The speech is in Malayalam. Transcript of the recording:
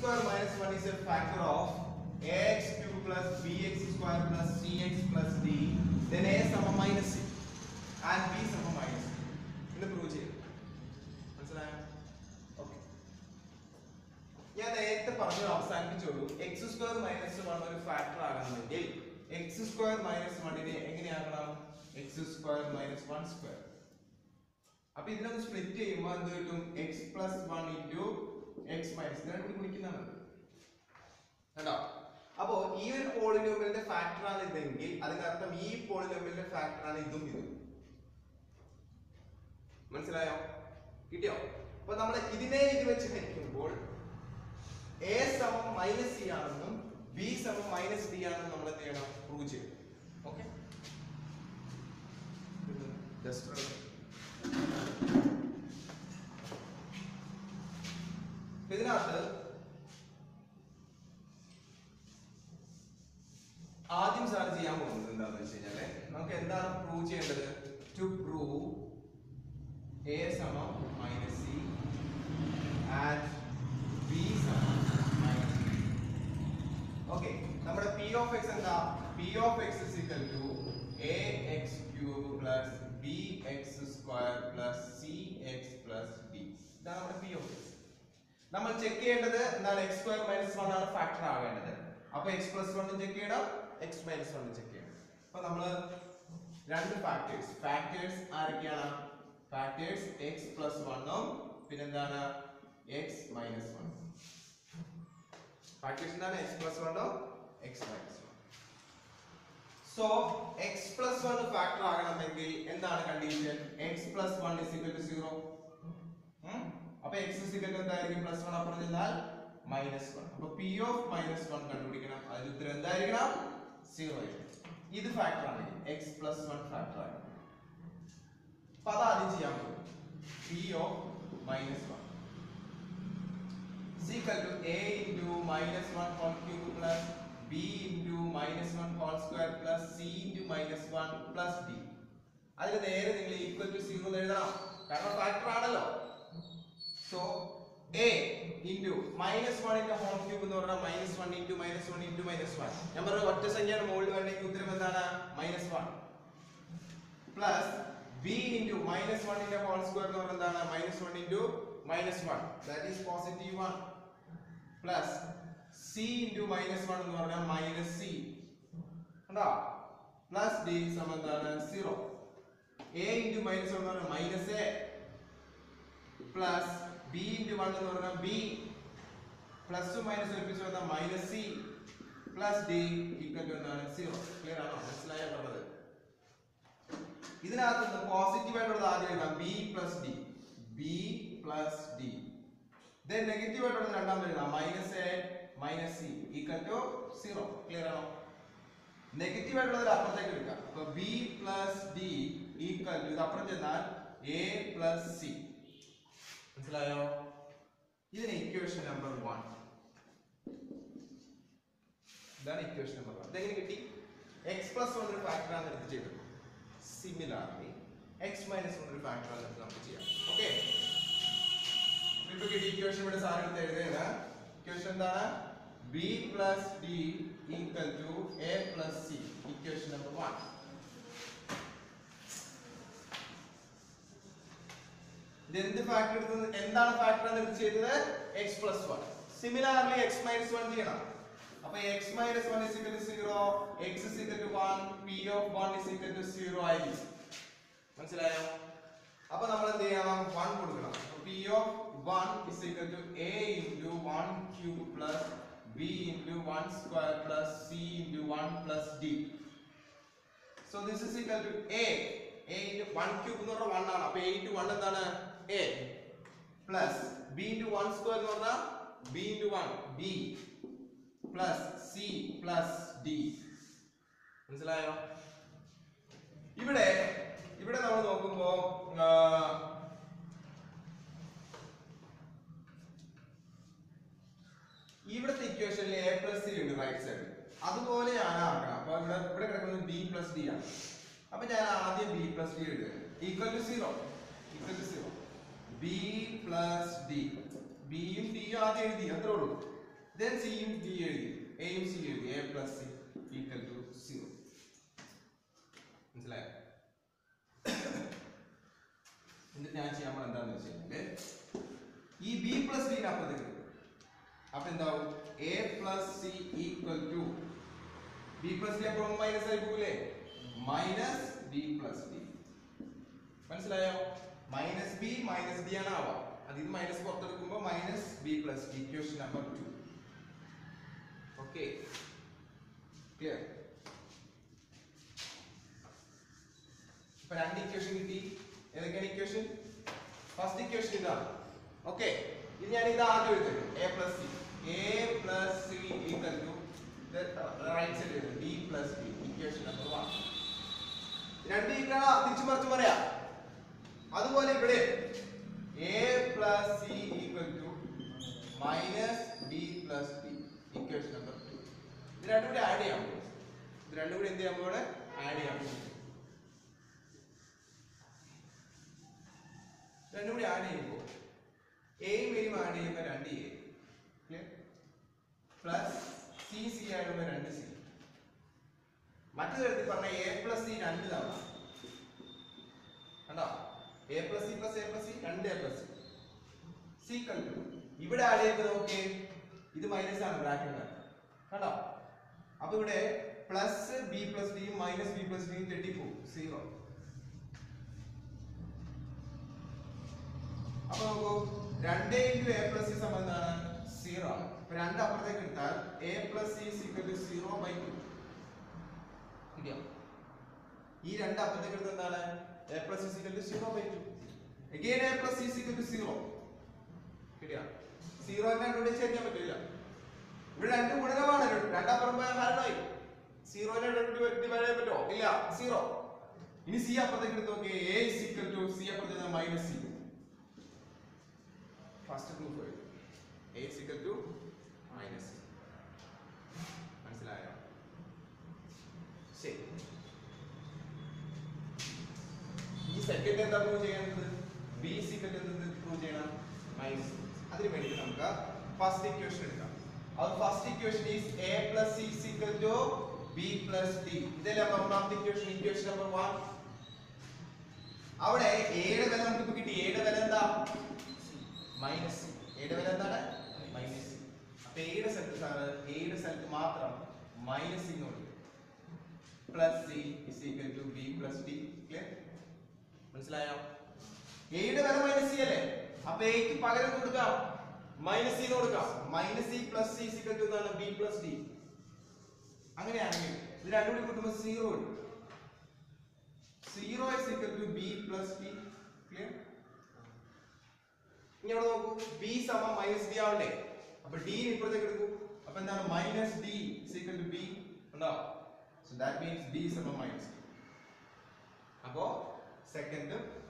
square minus 1 is a factor of ax cube plus bx square plus cx plus d then a സമം minus c and b സമം minus c എന്ന് പ്രൂവ് ചെയ്യും മനസ്സിലായോ ഓക്കെ ഞാൻ നേരത്തെ പറഞ്ഞു അവസാനിപ്പിച്ചോളൂ എക്സ് സ്ക്വയർ മൈനസ് വൺ ഒരു ഫാക്ടർ ആകണമെങ്കിൽ എക്സ് സ്ക്വയർ മൈനസ് വണ്ണിനെ എങ്ങനെയാക്കണം x square minus one square അപ്പൊ ഇതിനൊന്ന് സ്പ്ലിറ്റ് ചെയ്യുമ്പോൾ എന്ത് കിട്ടും x plus one into x minus ഇതിനെ കൂടി ഗുണിക്കുന്നതാണ് കണ്ടോ അപ്പോ ഈ ഒരു പോളിനോമിയലിന്റെ ഫാക്ടർ ആണ് ഇതെങ്കിൽ അതിനർത്ഥം ഈ പോളിനോമിയലിന്റെ ഫാക്ടർ ആണ് ഇതും ഇതും മനസ്സിലായോ കിട്ടിയോ അപ്പൊ നമ്മൾ ഇതിനെ ഇത് വെച്ച് ഹരിക്കുമ്പോൾ എ സമം മൈനസ് സി ആണെന്നും ബി സമം മൈനസ് ഡി ആണെന്നും നമ്മൾ എന്ത് ചെയ്യണം പ്രൂവ് ചെയ്യും ഓക്കെ ജസ്റ്റ് ഇതിനകത്ത് ആദ്യം സാർ ചെയ്യാൻ പോകുന്നത് എന്താണെന്ന് വെച്ച് കഴിഞ്ഞാല് നമുക്ക് എന്താണ് പ്രൂവ് ചെയ്യേണ്ടത് ടു പ്രൂവ് എ സമം മൈനസ് സി ആൻഡ് ബി സമം മൈനസ് ഡി ഓക്കെ നമ്മുടെ പി ഓഫ് എക്സ് എന്താ p of x is equal to a x cube plus b x square plus c x plus d ഇതാണ് നമ്മുടെ പി ഓഫ് എക്സ് നമ്മൾ ചെക്ക് ചെയ്യേണ്ടത് എന്താണ് എക്സ് സ്ക്വയർ മൈനസ് വൺ ആണ് ഫാക്ടർ ആവേണ്ടത് അപ്പൊ എക്സ് പ്ലസ് വൺ ചെക്ക് ചെയ്യണം എക്സ് മൈനസ് വൺ ചെക്ക് ചെയ്യണം അപ്പൊ നമ്മള് രണ്ട് ഫാക്ടേഴ്സ് ഫാക്ടേഴ്സ് ആരൊക്കെയാണ് ഫാക്ടേഴ്സ് എക്സ് പ്ലസ് വണ്ണും പിന്നെന്താണ് എക്സ് മൈനസ് വൺ ഫാക്ടേഴ്സ് എന്താണ് എക്സ് പ്ലസ് വണ്ണോ x minus one so x plus one factor ആകണമെങ്കിൽ എന്താണ് condition x plus one is equal to zero അപ്പൊ എക്സ് ഇസ് ഇക്വൽ ടു എന്തായിരിക്കും പ്ലസ് വൺ അപ്പുറം ചെന്നാൽ മൈനസ് വൺ അപ്പൊ പി ഓഫ് മൈനസ് വൺ കണ്ടുപിടിക്കണം അതിന് ഉത്തരം എന്തായിരിക്കണം സീറോ ആയിരിക്കും ഇത് ഫാക്ടർ ആണ് എക്സ് പ്ലസ് വൺ ഫാക്ടർ ആണ് അപ്പൊ അത് ആദ്യം ചെയ്യാൻ പോകും p of minus one is equal to a into minus 1 whole cube plus b into minus 1 whole square plus c into minus 1 plus d അതിൽ നേരെ നിങ്ങൾ ഈക്വൽ ടു സീറോ എഴുതണം കാരണം ഫാക്ടർ ആണല്ലോ so a into minus one into whole cube എന്ന് പറഞ്ഞാൽ minus one into minus one into minus one ഞാൻ പറഞ്ഞ ഒറ്റ സംഖ്യയാണ് മുകളിൽ വരണമെങ്കിൽ ഉത്തരം എന്താണ് minus one plus b into minus വണ്ണിന്റെ ഹോൾ സ്ക്വയർ എന്ന് പറഞ്ഞാൽ എന്താണ് minus one into minus one that is positive one plus c into minus one എന്ന് പറഞ്ഞാൽ മൈനസ് സി കണ്ടോ പ്ലസ് ഡി സമം എന്താണ് zero a into minus one എന്ന് പറഞ്ഞാൽ minus a plus b into one എന്ന് പറഞ്ഞാൽ ബി പ്ലസ് മൈനസ് ഒരുമിച്ച് വന്നാൽ minus C plus d equal to എന്താണ് സീറോ ക്ലിയർ ആണോ മനസ്സിലായോ പറഞ്ഞത് ഇതിനകത്ത് നിന്ന് പോസിറ്റീവ് ആയിട്ടുള്ളത് ആദ്യം എഴുതാം b plus d b plus d then negative ആയിട്ടുള്ള രണ്ടാമത് എഴുതാം minus a minus c equal to zero clear ആണോ നെഗറ്റീവ് ആയിട്ടുള്ളത് അപ്പുറത്തേക്ക് എടുക്കാം അപ്പൊ b plus d equal to ഇത് അപ്പുറം ചെന്നാൽ എ പ്ലസ് സി മനസ്സിലായോ ഇതിന് ഇക്വേഷൻ നമ്പർ വൺ ഇതാണ് ഇക്വേഷൻ നമ്പർ വൺ ഇതെങ്ങനെ കിട്ടി എക്സ് പ്ലസ് വൺ ഒരു ഫാക്ടർ ആണ് എടുത്ത് ചെയ്തത് സിമിലാർലി എക്സ് മൈനസ് വൺ ഒരു ഫാക്ടർ ആണ് എടുത്ത് നമുക്ക് ചെയ്യാം ഓക്കെ ഇപ്പൊ കിട്ടിയ ഇക്വേഷൻ ഇവിടെ സാർ എടുത്ത് എഴുതുകയാണ് ഇക്വേഷൻ എന്താണ് B plus d equal to a plus c equation number one ഇത് എന്ത് ഫാക്ടർ എടുത്തത് എന്താണ് ഫാക്ടർ എന്ന് എടുത്ത് ചെയ്തത് x plus one similarly x minus one ചെയ്യണം അപ്പൊ x minus one is equal to zero x is equal to one p of one is equal to zero ആയിരിക്കും മനസ്സിലായോ അപ്പൊ നമ്മൾ എന്ത് ചെയ്യണം വൺ കൊടുക്കണം p of one is equal to a into one cube plus b into one square plus c into one plus d so this is equal to a a into one cube എന്ന് പറഞ്ഞാൽ വൺ ആണ് അപ്പൊ എ ഇൻറ്റു വൺ എന്താണ് A plus b into one square എന്ന് പറഞ്ഞാൽ b into one b plus C plus D മനസ്സിലായോ ഇവിടെ ഇവിടെ നമ്മൾ നോക്കുമ്പോ ആ, ഇവിടുത്തെ ഇക്വേഷനിൽ എ പ്ലസ് സി ഉണ്ട് റൈറ്റ് സൈഡിൽ അതുപോലെയാണ് ആക്കണം അപ്പൊ ഇവിടെ ഇവിടെ കിടക്കുന്നത് ബി പ്ലസ് ഡി ആണ് അപ്പൊ ഞാൻ ആദ്യം ബി പ്ലസ് ഡി എഴുതുക equal to zero equal to zero B plus D ബിയും ഡിയും ആദ്യം എഴുതി അത്രേ ഉള്ളൂ ദെൻ സിയും ഡി എഴുതി എയും സി എഴുതി A plus C equal to zero മനസ്സിലായോ എന്നിട്ട് ഞാൻ ചെയ്യാൻ പോണത് എന്താണെന്ന് വെച്ച് കഴിഞ്ഞാല് ഈ ബി പ്ലസ് ഡിന് അപ്പുറത്തേക്ക് എടുക്കും. അപ്പൊ എന്താവും A plus C equal to B plus D അപ്പുറം മൈനസ് ആയി പോകില്ലേ മൈനസ് ബി പ്ലസ് ഡി മനസ്സിലായോ മൈനസ് ബി മൈനസ് ഡി ആണ് ആവാം അതിൽ നിന്ന് മൈനസ് പുറത്തെടുക്കുമ്പോൾ minus B plus D equation number two okay clear ഇപ്പൊ രണ്ട് ഇക്വേഷൻ കിട്ടി ഏതൊക്കെയാണ് ഇക്വേഷൻ ഫസ്റ്റ് ഇക്വേഷൻ ഇതാണ് ഓക്കെ ഇത് ഞാൻ ഇത് ആദ്യം എഴുതുന്നു A plus C A plus C equal to right side എഴുതുന്നു B plus B equation number one രണ്ട് ഈക്വൽ തിരിച്ചു മറിച്ച് പറയാം അതുപോലെ ഇവിടെ A plus C equal to minus B plus B equation number two ഇത് രണ്ടും കൂടി ആഡ് ചെയ്യാൻ പോകും ഇത് രണ്ടും കൂടി എന്ത് ചെയ്യാൻ പോകണേ ആഡ് ചെയ്യാൻ പോകും രണ്ടും കൂടി ആഡ് ചെയ്യുമ്പോൾ എയും എയും ആഡ് ചെയ്യുമ്പോൾ രണ്ട് A clear plus C C add ചെയ്യുമ്പോൾ രണ്ട് സി മറ്റു തരത്തിൽ പറഞ്ഞ എ പ്ലസ് സി രണ്ട് തവണ കണ്ടോ A plus C plus A plus C രണ്ട് എ പ്ലസ് സി സി കണ്ടു ഇവിടെ ആഡ് ചെയ്യുമ്പോൾ നോക്കിയേ ഇത് മൈനസ് ആണ് ബ്രാക്കറ്റ് കണ്ടോ അപ്പൊ ഇവിടെ പ്ലസ് ബി പ്ലസ് ഡിയും മൈനസ് ബി പ്ലസ് ഡിയും തെറ്റിപ്പോവും സീറോ അപ്പൊ നോക്കൂ രണ്ട് ഇൻറ്റു എ പ്ലസ് സി സമം എന്താണ് സീറോ ആണ് അപ്പൊ രണ്ട് അപ്പുറത്തേക്ക് എടുത്താൽ A plus C equal to zero by two കിട്ടിയോ ഈ രണ്ട് അപ്പുറത്തേക്ക് എടുത്താൽ എന്താണ് A plus C equal to zero by two again A plus C equal to zero കിട്ടിയോ സീറോ തന്നെ രണ്ടുകൂടെ ചേർക്കാൻ പറ്റില്ല ഇവിടെ രണ്ട് ഗുണകമാണ് രണ്ടപ്പുറം പോയ ഹരണമായി സീറോനെ ഡിവൈഡ് ചെയ്യാൻ പറ്റുമോ ഇല്ല സീറോ ഇനി സി അപ്പുറത്തേക്ക് എടുത്ത് നോക്കിയേ A is equal to C അപ്പുറത്തേക്ക് മൈനസ് സി ഫസ്റ്റ് പ്രൂഫ് എഴുതി A is equal to minus C മനസ്സിലായോ ശരി ഈ സെക്കൻഡ് എന്താ പ്രൂവ് ചെയ്യേണ്ടത് ബി ഇസ് ഈക്വൽ ടു എന്ത് പ്രൂവ് ചെയ്യണം മൈനസ് അതിന് വേണ്ടി നമുക്ക് ഫസ്റ്റ് ഇക്വേഷൻ എടുക്കാം അത് first equation is A plus C is equal to B plus D ഇതല്ലേ അപ്പൊ ഒന്നാമത്തെ ഇക്വേഷൻ ഇക്വേഷൻ നമ്പർ വൺ അവിടെ എയുടെ വില നമുക്ക് ഇപ്പൊ കിട്ടി എയുടെ വില എന്താ മൈനസ് സി എയുടെ വില എന്താണ് മൈനസ് സി അപ്പൊ എയുടെ സ്ഥലത്ത് സാറ് എയുടെ സ്ഥലത്ത് മാത്രം മൈനസ് സി എന്ന് കൊടുക്കും plus C is equal to B plus D clear മനസ്സിലായോ എയുടെ വില മൈനസ് സി അല്ലേ അപ്പൊ എക്ക് പകരം കൊടുക്കാം മൈനസ് സി കൊടുക്കാം minus C plus C equal to എന്താണ് ബി പ്ലസ് ഡി അങ്ങനെയാണെങ്കിൽ ഇത് രണ്ടും കൂടി കൂട്ടുമ്പോൾ സീറോ ഉണ്ട് zero is equal to B plus D clear ഇനി അവിടെ നോക്കൂ ബി സമം മൈനസ് ഡി ആവണ്ടേ അപ്പൊ ഡി ഇപ്പുറത്തേക്ക് എടുക്കൂ അപ്പൊ എന്താണ് minus D equal to B ഉണ്ടോ സോ ദാറ്റ് മീൻസ് ഡി സമം മൈനസ് ഡി അപ്പോ സെക്കൻഡും